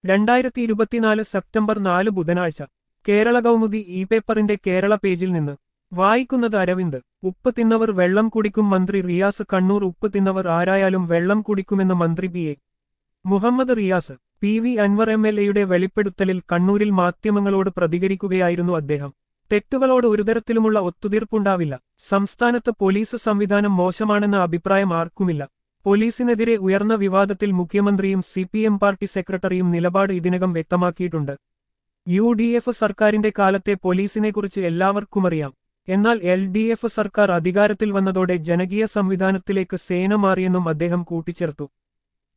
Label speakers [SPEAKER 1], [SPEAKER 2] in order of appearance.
[SPEAKER 1] രണ്ടായിരത്തി ഇരുപത്തിനാല് സെപ്റ്റംബർ നാല് ബുധനാഴ്ച കേരള കൗമുദി ഇ പേപ്പറിന്റെ കേരള പേജിൽ നിന്ന് വായിക്കുന്നത് അരവിന്ദ് ഉപ്പ് തിന്നവർ വെള്ളം കുടിക്കും മന്ത്രി റിയാസ് കണ്ണൂർ ഉപ്പ് തിന്നവർ ആരായാലും വെള്ളം കുടിക്കുമെന്ന് മന്ത്രി P A Muhammad Riyas P V Anvar M L എയുടെ വെളിപ്പെടുത്തലിൽ കണ്ണൂരിൽ മാധ്യമങ്ങളോട് പ്രതികരിക്കുകയായിരുന്നു അദ്ദേഹം തെറ്റുകളോട് ഒരുതരത്തിലുമുള്ള ഒത്തുതീർപ്പുണ്ടാവില്ല സംസ്ഥാനത്ത് പോലീസ് സംവിധാനം മോശമാണെന്ന അഭിപ്രായം ആർക്കുമില്ല പോലീസിനെതിരെ ഉയർന്ന വിവാദത്തിൽ മുഖ്യമന്ത്രിയും സി പി എം പാർട്ടി സെക്രട്ടറിയും നിലപാട് ഇതിനകം വ്യക്തമാക്കിയിട്ടുണ്ട് യു ഡി എഫ് സർക്കാരിന്റെ കാലത്തെ പോലീസിനെക്കുറിച്ച് എല്ലാവർക്കുമറിയാം എന്നാൽ എൽ ഡി എഫ് സർക്കാർ അധികാരത്തിൽ വന്നതോടെ ജനകീയ സംവിധാനത്തിലേക്ക് സേന മാറിയെന്നും അദ്ദേഹം കൂട്ടിച്ചേർത്തു